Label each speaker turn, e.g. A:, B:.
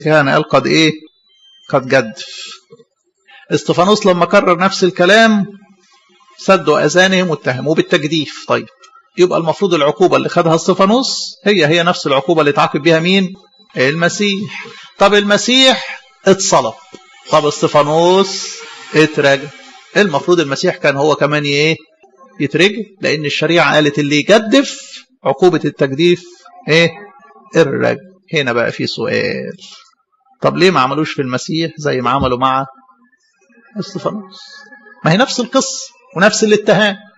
A: كان قال قد ايه قد جدف استفانوس لما كرر نفس الكلام سدوا اذانهم واتهموه بالتجديف طيب يبقى المفروض العقوبه اللي خدها استفانوس هي هي نفس العقوبه اللي اتعاقب بها مين المسيح طب المسيح اتصلب طب استفانوس اترجم المفروض المسيح كان هو كمان ايه يترجم لان الشريعه قالت اللي يجدف عقوبه التجديف ايه الرجم هنا بقى في سؤال طب ليه ما عملوش في المسيح زي ما عملوا مع استفانوس ما هي نفس القصه ونفس الاتهام